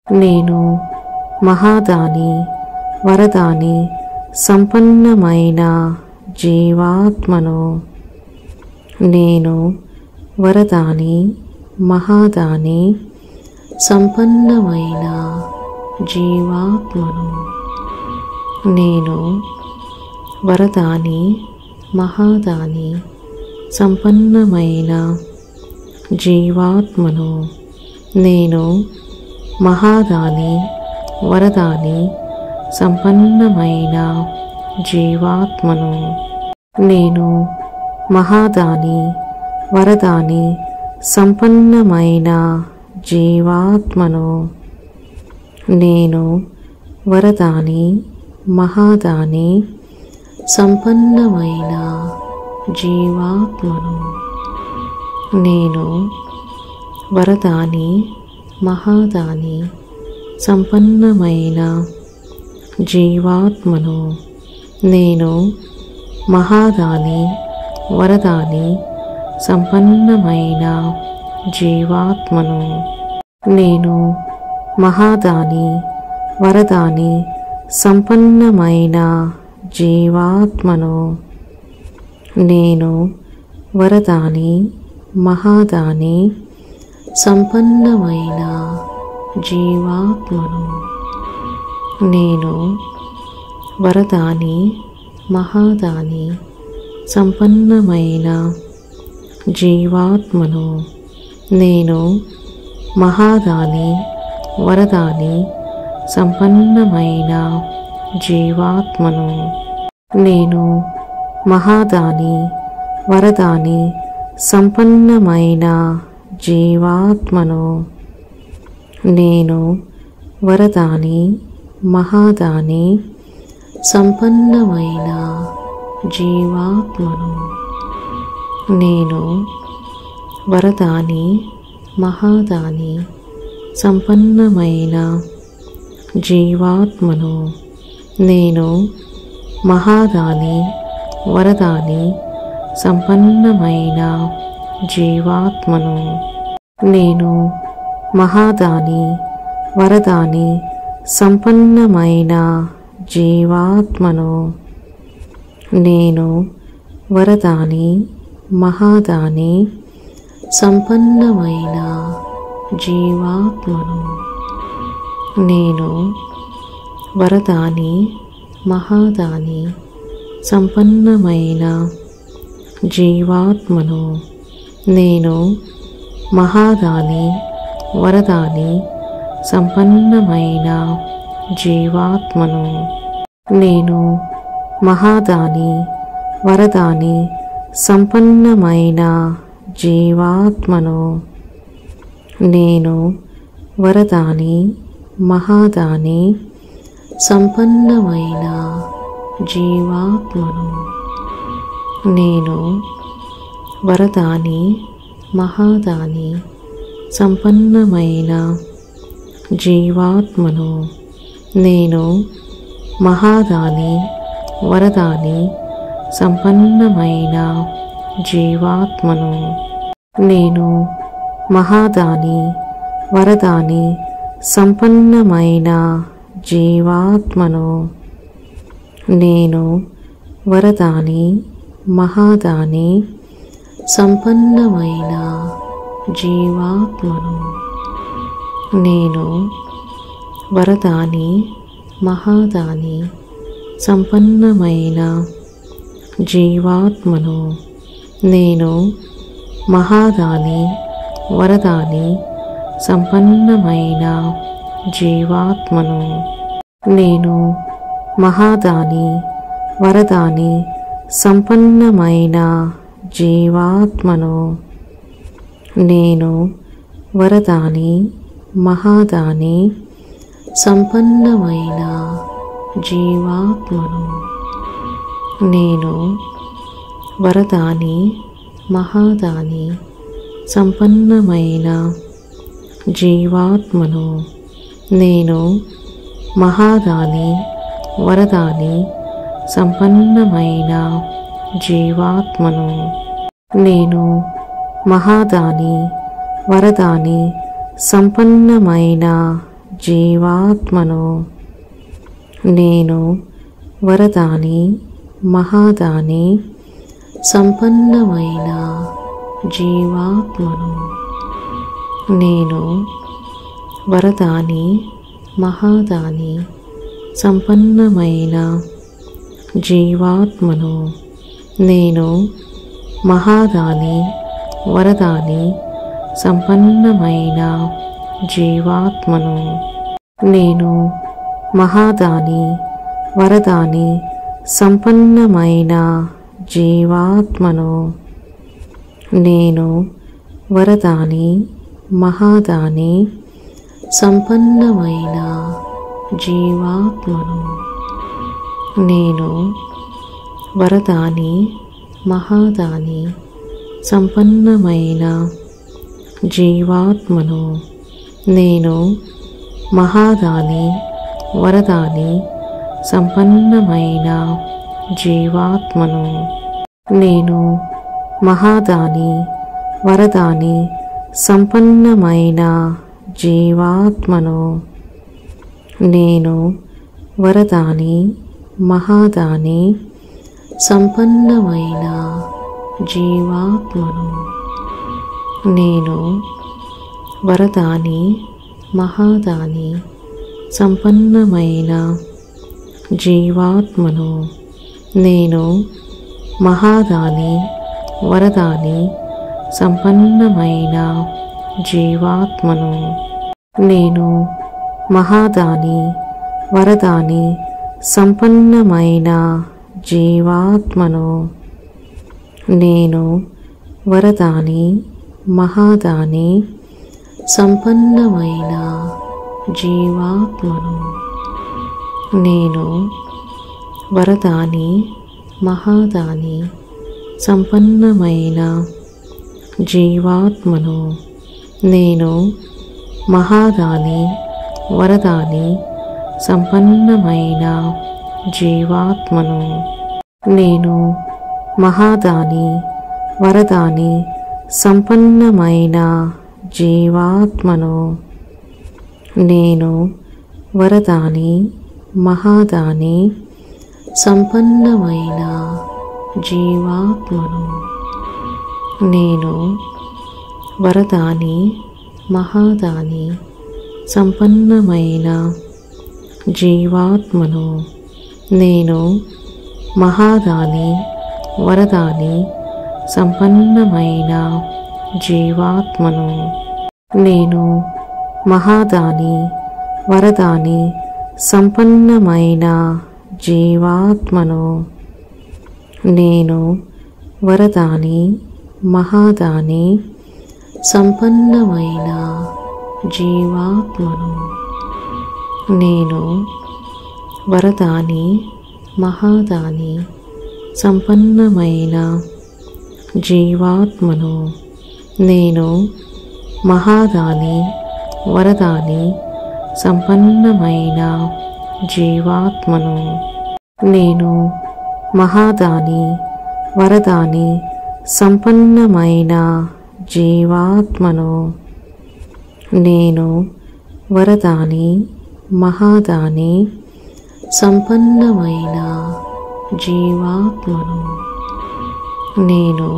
నేను మహాదాని వరదాని సంపన్నమైన జీవాత్మను నేను వరదాని మహాదాని సంపన్నమైన జీవాత్మను నేను వరదాని మహాదాని సంపన్నమైన జీవాత్మను నేను మహాదాని వరదాని సంపన్నమైన జీవాత్మను నేను మహాదాని వరదాని సంపన్నమైన జీవాత్మను నేను వరదాని మహాదాని సంపన్నమైన జీవాత్మను నేను వరదాని మహాదాని సంపన్నమైన జీవాత్మను నేను మహాదాని వరదాని సంపన్నమైన జీవాత్మను నేను మహాదాని వరదాని సంపన్నమైన జీవాత్మను నేను వరదాని మహాదాని సంపన్నమైన జీవాత్మను నేను వరదాని మహాదాని సంపన్నమైన జీవాత్మను నేను మహాదాని వరదాని సంపన్నమైన జీవాత్మను నేను మహాదాని వరదాని సంపన్నమైన జీవాత్మను నేను వరదాని మహాదాని సంపన్నమైన జీవాత్మను నేను వరదాని మహాదాని సంపన్నమైన జీవాత్మను నేను మహాదాని వరదాని సంపన్నమైన జీవాత్మను నేను మహాదాని వరదాని సంపన్నమైన జీవాత్మను నేను వరదాని మహాదాని సంపన్నమైన జీవాత్మను నేను వరదాని మహాదాని సంపన్నమైన జీవాత్మను నేను మహాదాని వరదాని సంపన్నమైన జీవాత్మను నేను మహాదాని వరదాని సంపన్నమైన జీవాత్మను నేను వరదాని మహాదాని సంపన్నమైన జీవాత్మను నేను వరదాని మహాదాని సంపన్నమైన జీవాత్మను నేను మహాదాని వరదాని సంపన్నమైన జీవాత్మను నేను మహాదాని వరదాని సంపన్నమైన జీవాత్మను నేను వరదాని మహాదాని సంపన్నమైన జీవాత్మను నేను వరదాని మహాదాని సంపన్నమైన జీవాత్మను నేను మహాదాని వరదాని సంపన్నమైన జీవాత్మను నేను మహాదాని వరదాని సంపన్నమైన జీవాత్మను నేను వరదాని మహాదాని సంపన్నమైన జీవాత్మను నేను వరదాని మహాదాని సంపన్నమైన జీవాత్మను నేను మహాదాని వరదాని సంపన్నమైన జీవాత్మను నేను మహాదాని వరదాని సంపన్నమైన జీవాత్మను నేను వరదాని మహాదాని సంపన్నమైన జీవాత్మను నేను వరదాని మహాదాని సంపన్నమైన జీవాత్మను నేను మహాదాని వరదాని సంపన్నమైన జీవాత్మను నేను మహాదాని వరదాని సంపన్నమైన జీవాత్మను నేను వరదాని మహాదాని సంపన్నమైన జీవాత్మను నేను వరదాని మహాదాని సంపన్నమైన జీవాత్మను నేను మహాదాని వరదాని సంపన్నమైన జీవాత్మను నేను మహాదాని వరదాని సంపన్నమైన జీవాత్మను నేను వరదాని మహాదాని సంపన్నమైన జీవాత్మను నేను వరదాని మహాదాని సంపన్నమైన జీవాత్మను నేను మహాదాని వరదాని సంపన్నమైన జీవాత్మను నేను మహాదాని వరదాని సంపన్నమైన జీవాత్మను నేను వరదాని మహాదాని సంపన్నమైన జీవాత్మను నేను వరదాని మహాదాని సంపన్నమైన జీవాత్మను నేను మహాదాని వరదాని సంపన్నమైన జీవాత్మను నేను మహాదాని వరదాని సంపన్నమైన జీవాత్మను నేను వరదాని మహాదాని సంపన్నమైన జీవాత్మను నేను వరదాని మహాదాని సంపన్నమైన జీవాత్మను నేను మహాదాని వరదాని సంపన్నమైన జీవాత్మను నేను మహాదాని వరదాని సంపన్నమైన జీవాత్మను నేను వరదాని మహాదాని సంపన్నమైన జీవాత్మను నేను వరదాని మహాదాని సంపన్నమైన జీవాత్మను నేను మహాదాని వరదాని సంపన్నమైన జీవాత్మను నేను మహాదాని వరదాని సంపన్నమైన జీవాత్మను నేను వరదాని మహాదాని సంపన్నమైన జీవాత్మను నేను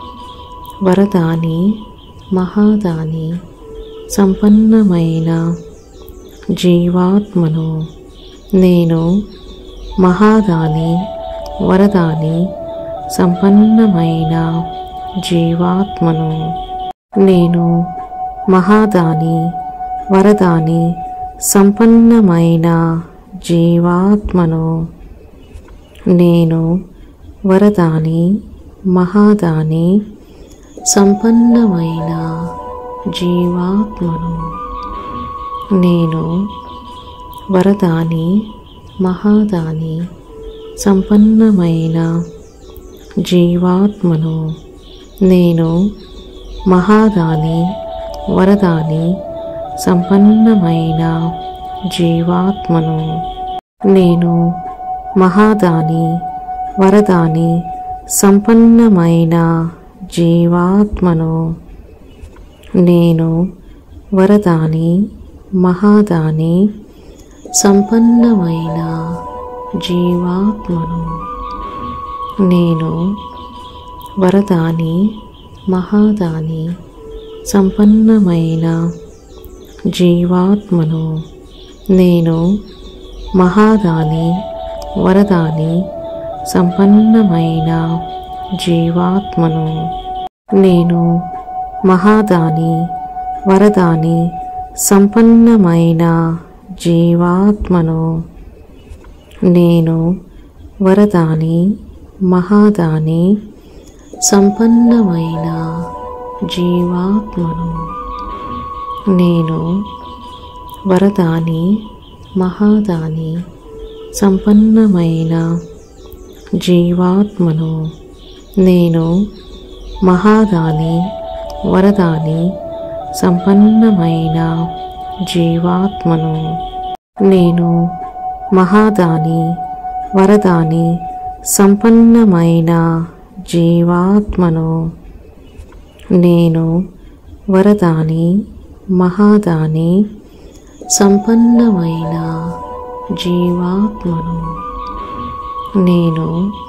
వరదాని మహాదాని సంపన్నమైన జీవాత్మను నేను మహాదాని వరదాని సంపన్నమైన జీవాత్మను నేను మహాదాని వరదాని సంపన్నమైన జీవాత్మను నేను వరదాని మహాదాని సంపన్నమైన జీవాత్మను నేను వరదాని మహాదాని సంపన్నమైన జీవాత్మను నేను మహాదాని వరదాని సంపన్నమైన జీవాత్మను నేను మహాదాని వరదాని సంపన్నమైన జీవాత్మను నేను వరదాని మహాదాని సంపన్నమైన జీవాత్మను నేను వరదాని మహాదాని సంపన్నమైన జీవాత్మను నేను మహాదాని వరదాని సంపన్నమైన జీవాత్మను నేను మహాదాని వరదాని సంపన్నమైన జీవాత్మను నేను వరదాని మహాదాని సంపన్నమైన జీవాత్మను నేను వరదాని మహాదాని సంపన్నమైన జీవాత్మను నేను మహాదాని వరదాని సంపన్నమైన జీవాత్మను నేను మహాదాని వరదాని సంపన్నమైన జీవాత్మను నేను వరదాని మహాదాని సంపన్నమైన జీవాత్మను నేను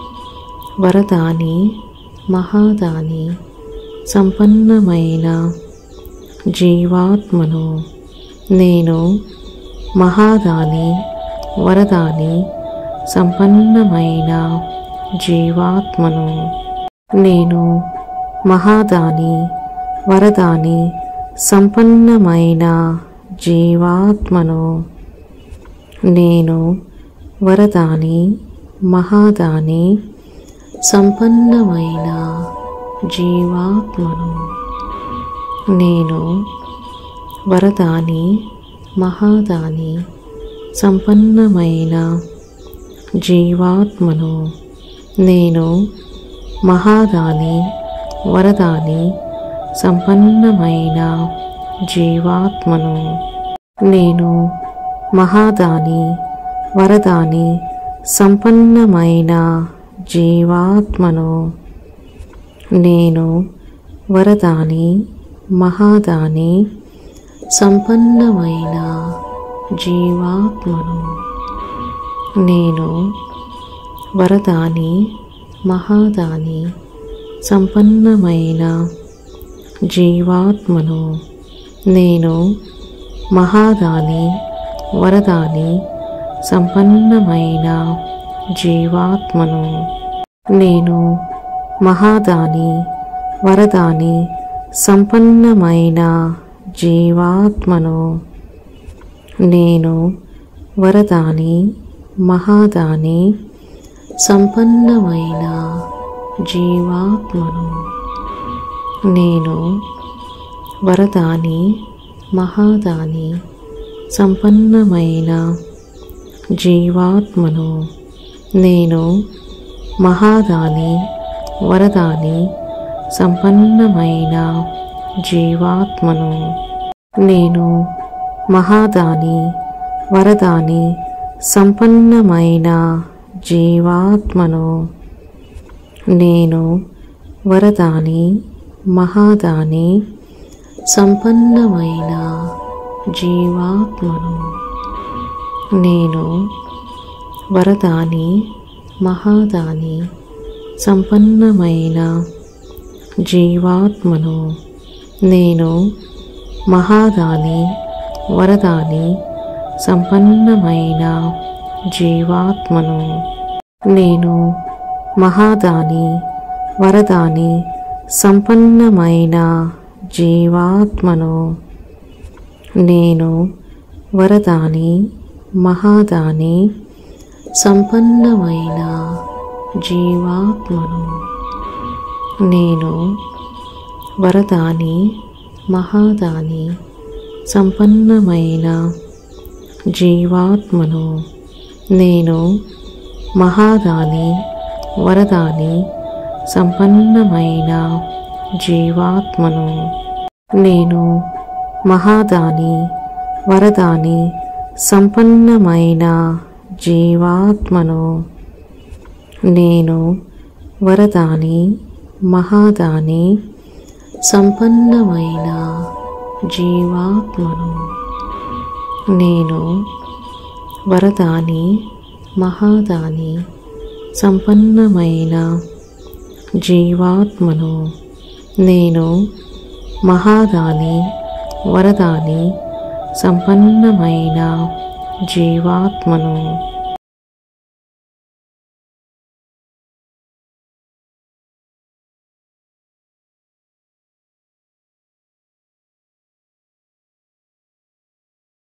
వరదాని మహాదాని సంపన్నమైన జీవాత్మను నేను మహాదాని వరదాని సంపన్నమైన జీవాత్మను నేను మహాదాని వరదాని సంపన్నమైన జీవాత్మను నేను వరదాని మహాదాని సంపన్నమైన జీవాత్మను నేను వరదాని మహాదాని సంపన్నమైన జీవాత్మను నేను మహాదాని వరదాని సంపన్నమైన జీవాత్మను నేను మహాదాని వరదాని సంపన్నమైన జీవాత్మను నేను వరదాని మహాదాని సంపన్నమైన జీవాత్మను నేను వరదాని మహాదాని సంపన్నమైన జీవాత్మను నేను మహాదాని వరదాని సంపన్నమైన జీవాత్మను నేను మహాదాని వరదాని సంపన్నమైన జీవాత్మను నేను వరదాని మహాదాని సంపన్నమైన జీవాత్మను నేను వరదాని మహాదాని సంపన్నమైన జీవాత్మను నేను మహాదాని వరదాని సంపన్నమైన జీవాత్మను నేను మహాదాని వరదాని సంపన్నమైన జీవాత్మను నేను వరదాని మహాదాని సంపన్నమైన జీవాత్మను నేను వరదాని మహాదాని సంపన్నమైన జీవాత్మను నేను మహాదాని వరదాని సంపన్నమైన జీవాత్మను నేను మహాదాని వరదాని సంపన్నమైన జీవాత్మను నేను వరదాని మహాదాని సంపన్నమైన జీవాత్మను నేను వరదాని మహాదాని సంపన్నమైన జీవాత్మను నేను మహాదాని వరదాని సంపన్నమైన జీవాత్మను నేను మహాదాని వరదాని సంపన్నమైన జీవాత్మను నేను వరదాని మహాదాని సంపన్నమైన జీవాత్మను నేను వరదాని మహాదాని సంపన్నమైన జీవాత్మను నేను మహాదాని వరదాని సంపన్నమైన జీవాత్మను